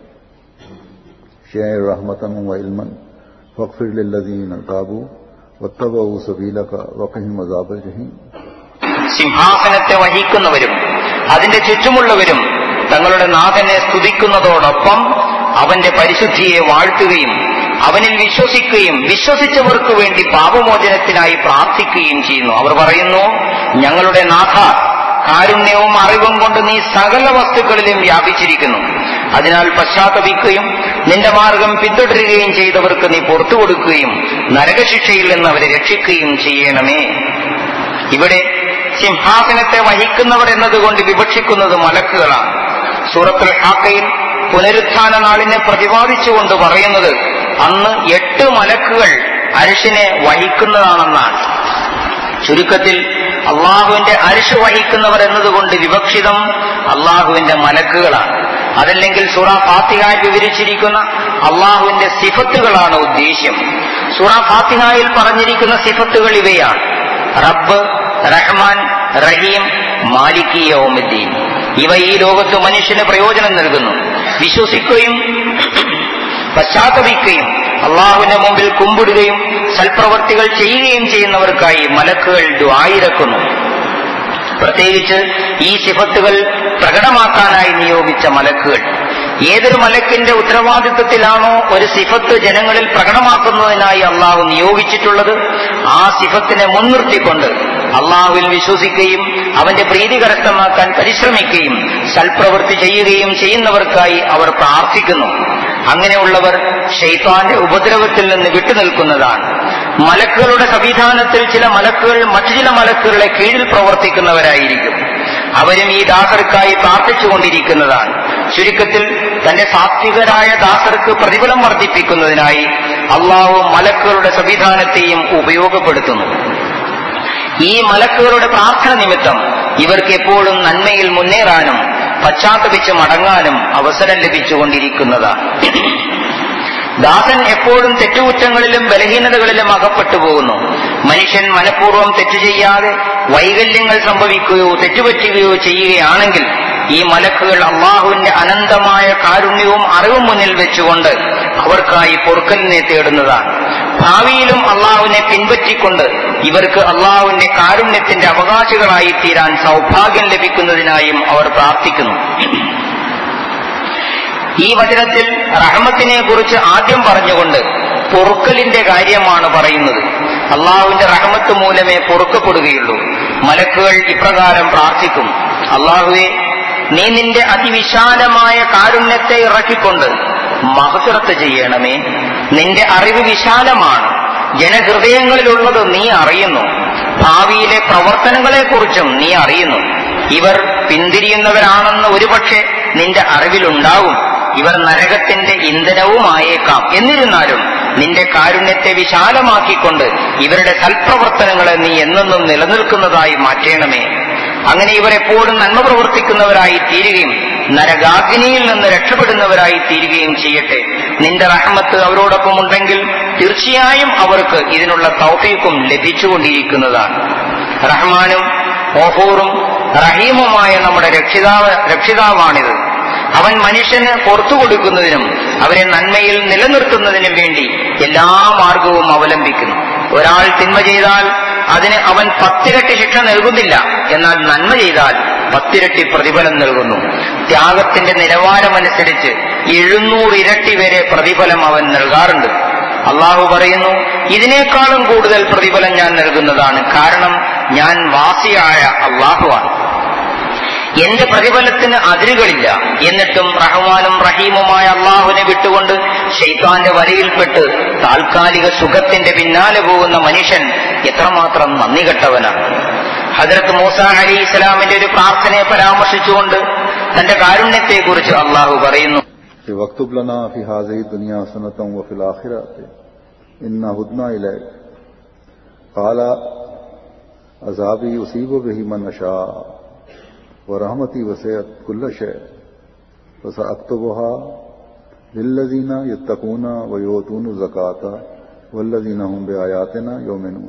شيء رحمة وعلما فاغفر للذين تابوا واتبعوا سبيلك وقهم عذاب الجحيم സിംഹാസനത്തെ വഹിക്കുന്നവരും അതിന്റെ ചുറ്റുമുള്ളവരും തങ്ങളുടെ നാഥനെ സ്തുതിക്കുന്നതോടൊപ്പം അവന്റെ പരിശുദ്ധിയെ വാഴ്ത്തുകയും അവനിൽ വിശ്വസിക്കുകയും വിശ്വസിച്ചവർക്ക് വേണ്ടി പാപമോചനത്തിനായി പ്രാർത്ഥിക്കുകയും ചെയ്യുന്നു അവർ പറയുന്നു ഞങ്ങളുടെ നാഥ കാരുണ്യവും അറിവും കൊണ്ട് നീ സകല വസ്തുക്കളിലും വ്യാപിച്ചിരിക്കുന്നു അതിനാൽ പശ്ചാത്തപിക്കുകയും നിന്റെ മാർഗം പിന്തുടരുകയും ചെയ്തവർക്ക് നീ പുറത്തു കൊടുക്കുകയും നരകശിക്ഷയിൽ നിന്ന് അവരെ രക്ഷിക്കുകയും ചെയ്യണമേ ഇവിടെ സിംഹാസനത്തെ വഹിക്കുന്നവർ എന്നതുകൊണ്ട് വിവക്ഷിക്കുന്നത് മലക്കുകളാണ് സൂറത്തുൽ ഹാക്കയിൽ പുനരുത്ഥാന നാളിനെ പ്രതിപാദിച്ചുകൊണ്ട് പറയുന്നത് അന്ന് എട്ട് മലക്കുകൾ അരിശിനെ വഹിക്കുന്നതാണെന്നാണ് ചുരുക്കത്തിൽ അള്ളാഹുവിന്റെ അരിശ് വഹിക്കുന്നവർ എന്നതുകൊണ്ട് വിവക്ഷിതം അള്ളാഹുവിന്റെ മലക്കുകളാണ് അതല്ലെങ്കിൽ സൂറ ഫാത്തിഹായി വിവരിച്ചിരിക്കുന്ന അള്ളാഹുവിന്റെ സിഫത്തുകളാണ് ഉദ്ദേശ്യം സൂറ ഫാത്തിഹായിൽ പറഞ്ഞിരിക്കുന്ന സിഫത്തുകൾ ഇവയാണ് റബ്ബ് റഹ്മാൻ റഹീം മാലിക്കി യൗമുദ്ദീൻ ഇവ ഈ ലോകത്ത് മനുഷ്യന് പ്രയോജനം നൽകുന്നു വിശ്വസിക്കുകയും പശ്ചാത്തപിക്കുകയും അള്ളാഹുവിന്റെ മുമ്പിൽ കുമ്പിടുകയും സൽപ്രവർത്തികൾ ചെയ്യുകയും ചെയ്യുന്നവർക്കായി മലക്കുകൾ ദ്വായിരക്കുന്നു പ്രത്യേകിച്ച് ഈ സിഫത്തുകൾ പ്രകടമാക്കാനായി നിയോഗിച്ച മലക്കുകൾ ഏതൊരു മലക്കിന്റെ ഉത്തരവാദിത്വത്തിലാണോ ഒരു സിഫത്ത് ജനങ്ങളിൽ പ്രകടമാക്കുന്നതിനായി അള്ളാഹു നിയോഗിച്ചിട്ടുള്ളത് ആ സിഫത്തിനെ മുൻനിർത്തിക്കൊണ്ട് അള്ളാഹുവിൽ വിശ്വസിക്കുകയും അവന്റെ പ്രീതി കരസ്ഥമാക്കാൻ പരിശ്രമിക്കുകയും സൽപ്രവൃത്തി ചെയ്യുകയും ചെയ്യുന്നവർക്കായി അവർ പ്രാർത്ഥിക്കുന്നു അങ്ങനെയുള്ളവർ ഷെയ്ത്താന്റെ ഉപദ്രവത്തിൽ നിന്ന് വിട്ടുനിൽക്കുന്നതാണ് മലക്കുകളുടെ സംവിധാനത്തിൽ ചില മലക്കുകൾ മറ്റു ചില മലക്കുകളെ കീഴിൽ പ്രവർത്തിക്കുന്നവരായിരിക്കും അവരും ഈ ദാസർക്കായി പ്രാർത്ഥിച്ചുകൊണ്ടിരിക്കുന്നതാണ് ചുരുക്കത്തിൽ തന്റെ സാത്വികരായ ദാസർക്ക് പ്രതിഫലം വർദ്ധിപ്പിക്കുന്നതിനായി അള്ളാഹു മലക്കുകളുടെ സംവിധാനത്തെയും ഉപയോഗപ്പെടുത്തുന്നു ഈ മലക്കുകളുടെ പ്രാർത്ഥന നിമിത്തം ഇവർക്ക് എപ്പോഴും നന്മയിൽ മുന്നേറാനും പശ്ചാത്തപിച്ച് മടങ്ങാനും അവസരം ലഭിച്ചുകൊണ്ടിരിക്കുന്നതാണ് ദാസൻ എപ്പോഴും തെറ്റുകുറ്റങ്ങളിലും ബലഹീനതകളിലും അകപ്പെട്ടു പോകുന്നു മനുഷ്യൻ മനഃപൂർവ്വം തെറ്റു ചെയ്യാതെ വൈകല്യങ്ങൾ സംഭവിക്കുകയോ തെറ്റുപറ്റുകയോ ചെയ്യുകയാണെങ്കിൽ ഈ മലക്കുകൾ അള്ളാഹുവിന്റെ അനന്തമായ കാരുണ്യവും അറിവും മുന്നിൽ വെച്ചുകൊണ്ട് അവർക്കായി പൊറുക്കലിനെ തേടുന്നതാണ് ഭാവിയിലും അള്ളാഹുവിനെ പിൻപറ്റിക്കൊണ്ട് ഇവർക്ക് അള്ളാഹുവിന്റെ കാരുണ്യത്തിന്റെ അവകാശികളായി തീരാൻ സൗഭാഗ്യം ലഭിക്കുന്നതിനായും അവർ പ്രാർത്ഥിക്കുന്നു ഈ വചനത്തിൽ റഹ്മത്തിനെ കുറിച്ച് ആദ്യം പറഞ്ഞുകൊണ്ട് പൊറുക്കലിന്റെ കാര്യമാണ് പറയുന്നത് അള്ളാഹുവിന്റെ റഹ്മത്ത് മൂലമേ പൊറുക്കപ്പെടുകയുള്ളൂ മലക്കുകൾ ഇപ്രകാരം പ്രാർത്ഥിക്കും അള്ളാഹുവെ നീ നിന്റെ അതിവിശാലമായ കാരുണ്യത്തെ ഇറക്കിക്കൊണ്ട് മഹസുറത്ത് ചെയ്യണമേ നിന്റെ അറിവ് വിശാലമാണ് ജനഹൃദയങ്ങളിലുള്ളത് നീ അറിയുന്നു ഭാവിയിലെ പ്രവർത്തനങ്ങളെക്കുറിച്ചും നീ അറിയുന്നു ഇവർ പിന്തിരിയുന്നവരാണെന്ന് ഒരുപക്ഷെ നിന്റെ അറിവിലുണ്ടാവും ഇവർ നരകത്തിന്റെ ഇന്ധനവുമായേക്കാം എന്നിരുന്നാലും നിന്റെ കാരുണ്യത്തെ വിശാലമാക്കിക്കൊണ്ട് ഇവരുടെ സൽപ്രവർത്തനങ്ങളെ നീ എന്നെന്നും നിലനിൽക്കുന്നതായി മാറ്റേണമേ അങ്ങനെ ഇവർ എപ്പോഴും നന്മ പ്രവർത്തിക്കുന്നവരായി തീരുകയും നരകാഗ്നിയിൽ നിന്ന് രക്ഷപ്പെടുന്നവരായി തീരുകയും ചെയ്യട്ടെ നിന്റെ റഹ്മത്ത് അവരോടൊപ്പം ഉണ്ടെങ്കിൽ തീർച്ചയായും അവർക്ക് ഇതിനുള്ള തൗഫീക്കും ലഭിച്ചുകൊണ്ടിരിക്കുന്നതാണ് റഹ്മാനും ഓഹൂറും റഹീമുമായ നമ്മുടെ രക്ഷിതാവ് രക്ഷിതാവാണിത് അവൻ മനുഷ്യന് പുറത്തു കൊടുക്കുന്നതിനും അവരെ നന്മയിൽ നിലനിർത്തുന്നതിനും വേണ്ടി എല്ലാ മാർഗവും അവലംബിക്കുന്നു ഒരാൾ തിന്മ ചെയ്താൽ അതിന് അവൻ പത്തിരട്ടി ശിക്ഷ നൽകുന്നില്ല എന്നാൽ നന്മ ചെയ്താൽ പത്തിരട്ടി പ്രതിഫലം നൽകുന്നു ത്യാഗത്തിന്റെ നിലവാരമനുസരിച്ച് എഴുന്നൂറ് ഇരട്ടി വരെ പ്രതിഫലം അവൻ നൽകാറുണ്ട് അള്ളാഹു പറയുന്നു ഇതിനേക്കാളും കൂടുതൽ പ്രതിഫലം ഞാൻ നൽകുന്നതാണ് കാരണം ഞാൻ വാസിയായ അള്ളാഹുവാണ് എന്റെ പ്രതിഫലത്തിന് അതിരുകളില്ല എന്നിട്ടും റഹ്മാനും റഹീമുമായ അള്ളാഹുവിനെ വിട്ടുകൊണ്ട് ഷെയ്ത്താന്റെ വരയിൽപ്പെട്ട് താൽക്കാലിക സുഖത്തിന്റെ പിന്നാലെ പോകുന്ന മനുഷ്യൻ എത്രമാത്രം നന്ദി കെട്ടവനാണ് ഹജരത്ത് മൂസ അലി ഇസ്ലാമിന്റെ ഒരു പ്രാർത്ഥനയെ പരാമർശിച്ചുകൊണ്ട് തന്റെ കാരുണ്യത്തെക്കുറിച്ച് അള്ളാഹു പറയുന്നു कि वक्तुब लना फी हाजी दुनिया सनतम व फिल आखिरत इन्ना हुदना इलैक काला अजाबी उसीब बही मन अशा व रहमती वसैत कुल्ल शय बस अक्तबहा लिल्लजीना यत्तकूना व योतून जकाता वल्लजीना हम बे आयातना योमिनून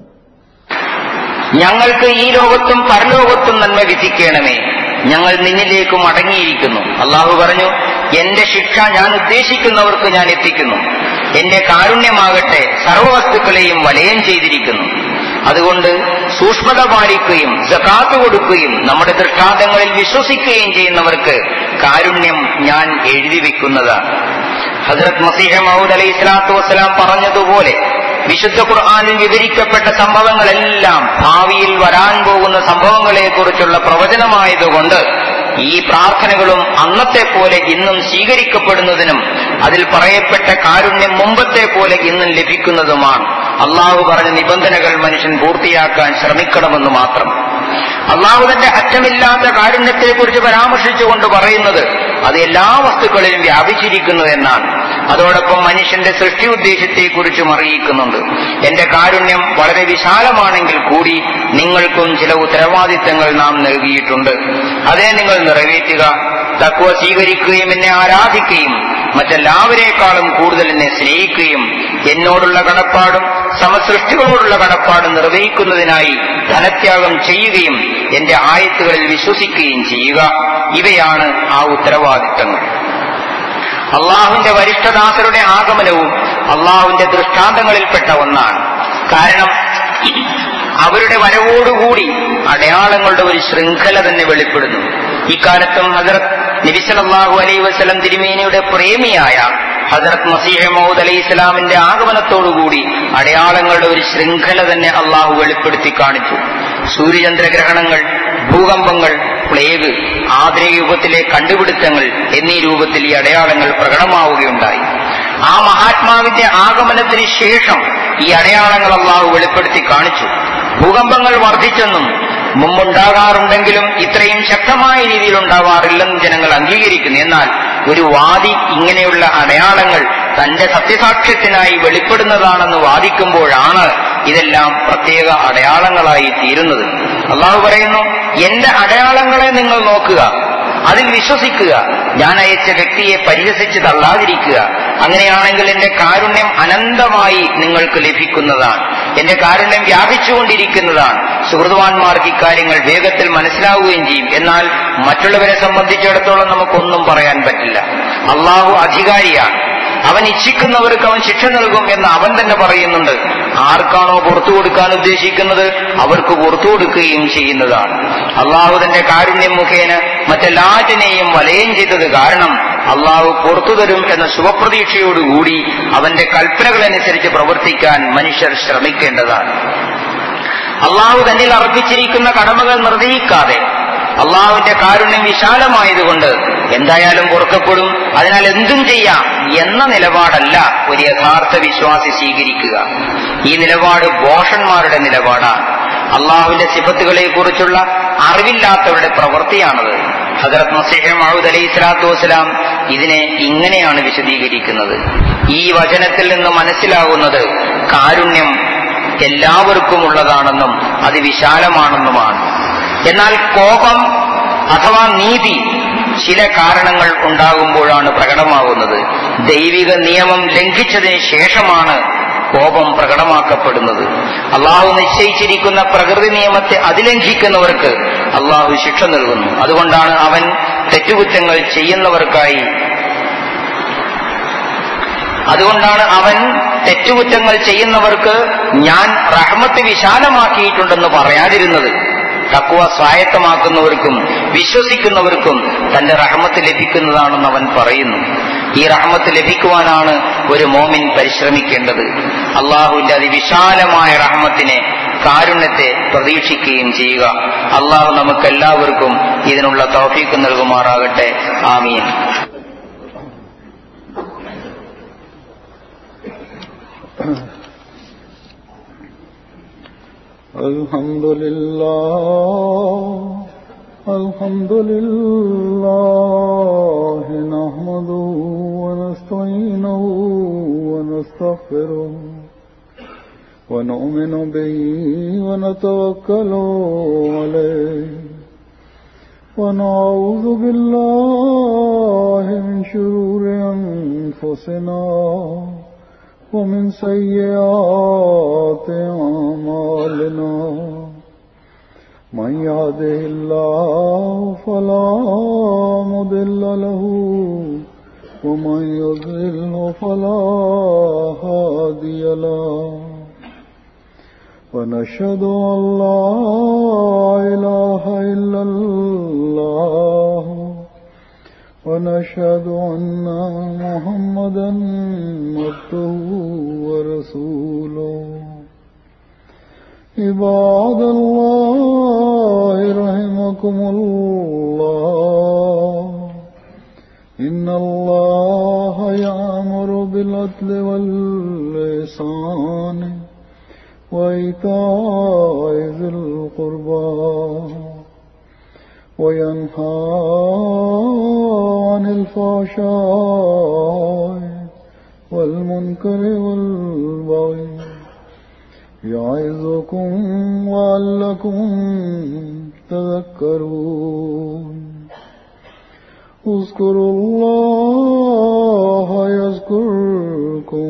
ഞങ്ങൾക്ക് ഈ ലോകത്തും പരലോകത്തും നന്മ വിധിക്കണമേ ഞങ്ങൾ നിന്നിലേക്ക് മടങ്ങിയിരിക്കുന്നു അള്ളാഹു പറഞ്ഞു എന്റെ ശിക്ഷ ഞാൻ ഉദ്ദേശിക്കുന്നവർക്ക് ഞാൻ എത്തിക്കുന്നു എന്റെ കാരുണ്യമാകട്ടെ സർവവസ്തുക്കളെയും വലയം ചെയ്തിരിക്കുന്നു അതുകൊണ്ട് സൂക്ഷ്മത പാലിക്കുകയും ജക്കാത്ത് കൊടുക്കുകയും നമ്മുടെ ദൃഷ്ടാന്തങ്ങളിൽ വിശ്വസിക്കുകയും ചെയ്യുന്നവർക്ക് കാരുണ്യം ഞാൻ എഴുതി വെക്കുന്നതാണ് ഹസ്രത് മസീഹ മഹൂദ് അലൈഹി സ്വലാത്തു വസ്സലാം പറഞ്ഞതുപോലെ വിശുദ്ധ ഖുർആാനിൽ വിവരിക്കപ്പെട്ട സംഭവങ്ങളെല്ലാം ഭാവിയിൽ വരാൻ പോകുന്ന സംഭവങ്ങളെക്കുറിച്ചുള്ള പ്രവചനമായതുകൊണ്ട് ഈ പ്രാർത്ഥനകളും അന്നത്തെ പോലെ ഇന്നും സ്വീകരിക്കപ്പെടുന്നതിനും അതിൽ പറയപ്പെട്ട കാരുണ്യം മുമ്പത്തെ പോലെ ഇന്നും ലഭിക്കുന്നതുമാണ് അള്ളാഹു പറഞ്ഞ നിബന്ധനകൾ മനുഷ്യൻ പൂർത്തിയാക്കാൻ ശ്രമിക്കണമെന്ന് മാത്രം അള്ളാഹു തന്റെ അറ്റമില്ലാത്ത കാരുണ്യത്തെക്കുറിച്ച് പരാമർശിച്ചുകൊണ്ട് പറയുന്നത് അത് എല്ലാ വസ്തുക്കളിലും വ്യാപിച്ചിരിക്കുന്നു എന്നാണ് അതോടൊപ്പം മനുഷ്യന്റെ സൃഷ്ടി ഉദ്ദേശത്തെക്കുറിച്ചും അറിയിക്കുന്നുണ്ട് എന്റെ കാരുണ്യം വളരെ വിശാലമാണെങ്കിൽ കൂടി നിങ്ങൾക്കും ചില ഉത്തരവാദിത്തങ്ങൾ നാം നൽകിയിട്ടുണ്ട് അതേ നിങ്ങൾ നിറവേറ്റുക തക്കുവ സ്വീകരിക്കുകയും എന്നെ ആരാധിക്കുകയും മറ്റെല്ലാവരേക്കാളും കൂടുതൽ എന്നെ സ്നേഹിക്കുകയും എന്നോടുള്ള കടപ്പാടും സമസൃഷ്ടികളോടുള്ള കടപ്പാടും നിർവഹിക്കുന്നതിനായി ധനത്യാഗം ചെയ്യുകയും എന്റെ ആയത്തുകളിൽ വിശ്വസിക്കുകയും ചെയ്യുക ഇവയാണ് ആ ഉത്തരവാദിത്തങ്ങൾ അള്ളാഹുവിന്റെ വരിഷ്ഠദാസരുടെ ആഗമനവും അള്ളാഹുവിന്റെ ദൃഷ്ടാന്തങ്ങളിൽപ്പെട്ട ഒന്നാണ് കാരണം അവരുടെ വരവോടുകൂടി അടയാളങ്ങളുടെ ഒരു ശൃംഖല തന്നെ വെളിപ്പെടുന്നു ഇക്കാലത്തും ഹജറത് നബിസലല്ലാഹു അലൈ വസ്ലം തിരുമേനിയുടെ പ്രേമിയായ ഹജറത് മസീഹ് മൗദ് അലൈഹി ഇസ്ലാമിന്റെ ആഗമനത്തോടുകൂടി അടയാളങ്ങളുടെ ഒരു ശൃംഖല തന്നെ അള്ളാഹു വെളിപ്പെടുത്തി കാണിച്ചു സൂര്യചന്ദ്രഗ്രഹണങ്ങൾ ഭൂകമ്പങ്ങൾ പ്ലേഗ് ആധുനിക യുഗത്തിലെ കണ്ടുപിടുത്തങ്ങൾ എന്നീ രൂപത്തിൽ ഈ അടയാളങ്ങൾ പ്രകടമാവുകയുണ്ടായി ആ മഹാത്മാവിന്റെ ആഗമനത്തിന് ശേഷം ഈ അടയാളങ്ങൾ അള്ളാഹു വെളിപ്പെടുത്തി കാണിച്ചു ഭൂകമ്പങ്ങൾ വർദ്ധിച്ചെന്നും മുമ്പുണ്ടാകാറുണ്ടെങ്കിലും ഇത്രയും ശക്തമായ രീതിയിൽ ഉണ്ടാവാറില്ലെന്ന് ജനങ്ങൾ അംഗീകരിക്കുന്നു എന്നാൽ ഒരു വാദി ഇങ്ങനെയുള്ള അടയാളങ്ങൾ തന്റെ സത്യസാക്ഷ്യത്തിനായി വെളിപ്പെടുന്നതാണെന്ന് വാദിക്കുമ്പോഴാണ് ഇതെല്ലാം പ്രത്യേക അടയാളങ്ങളായി തീരുന്നത് അള്ളാഹു പറയുന്നു എന്റെ അടയാളങ്ങളെ നിങ്ങൾ നോക്കുക അതിൽ വിശ്വസിക്കുക ഞാൻ അയച്ച വ്യക്തിയെ പരിഹസിച്ച് തള്ളാതിരിക്കുക അങ്ങനെയാണെങ്കിൽ എന്റെ കാരുണ്യം അനന്തമായി നിങ്ങൾക്ക് ലഭിക്കുന്നതാണ് എന്റെ കാരുണ്യം വ്യാപിച്ചുകൊണ്ടിരിക്കുന്നതാണ് സുഹൃത്തുവാന്മാർക്ക് ഇക്കാര്യങ്ങൾ വേഗത്തിൽ മനസ്സിലാവുകയും ചെയ്യും എന്നാൽ മറ്റുള്ളവരെ സംബന്ധിച്ചിടത്തോളം നമുക്കൊന്നും പറയാൻ പറ്റില്ല അള്ളാഹു അധികാരിയാണ് അവൻ ഇച്ഛിക്കുന്നവർക്ക് അവൻ ശിക്ഷ നൽകും എന്ന് അവൻ തന്നെ പറയുന്നുണ്ട് ആർക്കാണോ പുറത്തു കൊടുക്കാൻ ഉദ്ദേശിക്കുന്നത് അവർക്ക് പുറത്തു കൊടുക്കുകയും ചെയ്യുന്നതാണ് അള്ളാഹു തന്റെ കാരുണ്യം മുഖേന മറ്റെല്ലാറ്റിനെയും വലയം ചെയ്തത് കാരണം അള്ളാഹു പുറത്തു തരും എന്ന ശുഭപ്രതീക്ഷയോടുകൂടി അവന്റെ കൽപ്പനകളനുസരിച്ച് പ്രവർത്തിക്കാൻ മനുഷ്യർ ശ്രമിക്കേണ്ടതാണ് അള്ളാഹു തന്നിൽ അർപ്പിച്ചിരിക്കുന്ന കടമകൾ നിർവഹിക്കാതെ അള്ളാഹുവിന്റെ കാരുണ്യം വിശാലമായതുകൊണ്ട് എന്തായാലും പൊറുക്കപ്പെടും അതിനാൽ എന്തും ചെയ്യാം എന്ന നിലപാടല്ല ഒരു യഥാർത്ഥ വിശ്വാസി സ്വീകരിക്കുക ഈ നിലപാട് ബോഷന്മാരുടെ നിലപാടാണ് അള്ളാഹുവിന്റെ സിഫത്തുകളെ കുറിച്ചുള്ള അറിവില്ലാത്തവരുടെ പ്രവൃത്തിയാണത് ഹജറത് നസീഹ് മഹൂദ് അലൈഹി സ്വലാത്തു വസ്സലാം ഇതിനെ ഇങ്ങനെയാണ് വിശദീകരിക്കുന്നത് ഈ വചനത്തിൽ നിന്ന് മനസ്സിലാകുന്നത് കാരുണ്യം എല്ലാവർക്കും ഉള്ളതാണെന്നും അത് വിശാലമാണെന്നുമാണ് എന്നാൽ കോപം അഥവാ നീതി ചില കാരണങ്ങൾ ഉണ്ടാകുമ്പോഴാണ് പ്രകടമാകുന്നത് ദൈവിക നിയമം ലംഘിച്ചതിന് ശേഷമാണ് കോപം പ്രകടമാക്കപ്പെടുന്നത് അള്ളാഹു നിശ്ചയിച്ചിരിക്കുന്ന പ്രകൃതി നിയമത്തെ അതിലംഘിക്കുന്നവർക്ക് അള്ളാഹു ശിക്ഷ നൽകുന്നു അതുകൊണ്ടാണ് അവൻ തെറ്റുകുറ്റങ്ങൾ ചെയ്യുന്നവർക്കായി അതുകൊണ്ടാണ് അവൻ തെറ്റുകുറ്റങ്ങൾ ചെയ്യുന്നവർക്ക് ഞാൻ റഹ്മത്ത് വിശാലമാക്കിയിട്ടുണ്ടെന്ന് പറയാതിരുന്നത് തക്കുവ സ്വായത്തമാക്കുന്നവർക്കും വിശ്വസിക്കുന്നവർക്കും തന്റെ റഹ്മത്ത് ലഭിക്കുന്നതാണെന്ന് അവൻ പറയുന്നു ഈ റഹ്മത്ത് ലഭിക്കുവാനാണ് ഒരു മോമിൻ പരിശ്രമിക്കേണ്ടത് അള്ളാഹുവിന്റെ അതിവിശാലമായ റഹ്മത്തിനെ കാരുണ്യത്തെ പ്രതീക്ഷിക്കുകയും ചെയ്യുക അള്ളാഹു നമുക്കെല്ലാവർക്കും ഇതിനുള്ള തൗഫീക്ക് നൽകുമാറാകട്ടെ ആമീൻ الحمد لله الحمد لله نحمده ونستعينه ونستغفره ونؤمن به ونتوكل عليه ونعوذ بالله من شرور أنفسنا ومن سيئات أعمالنا من يهده الله فلا مضل له ومن يضلل فلا هادي له ونشهد أن لا إله إلا الله ونشهد أن محمدا عبده ورسوله عباد الله رحمكم الله إن الله يأمر بالعدل واللسان وإيتاء ذي القربى وينهى عن الفحشاء والمنكر والبغي يعظكم لعلكم تذكرون اذكروا الله يذكركم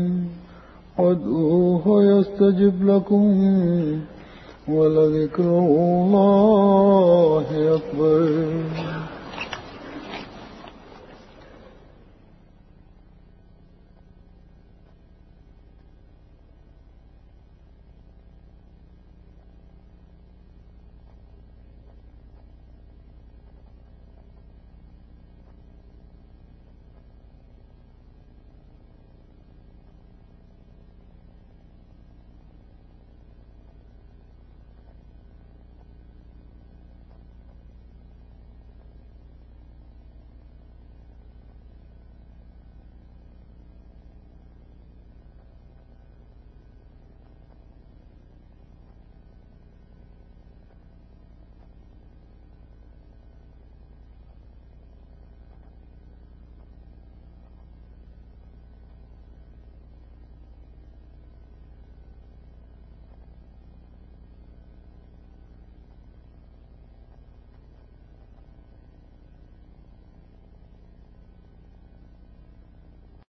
وادعوه يستجب لكم ولذكر الله أكبر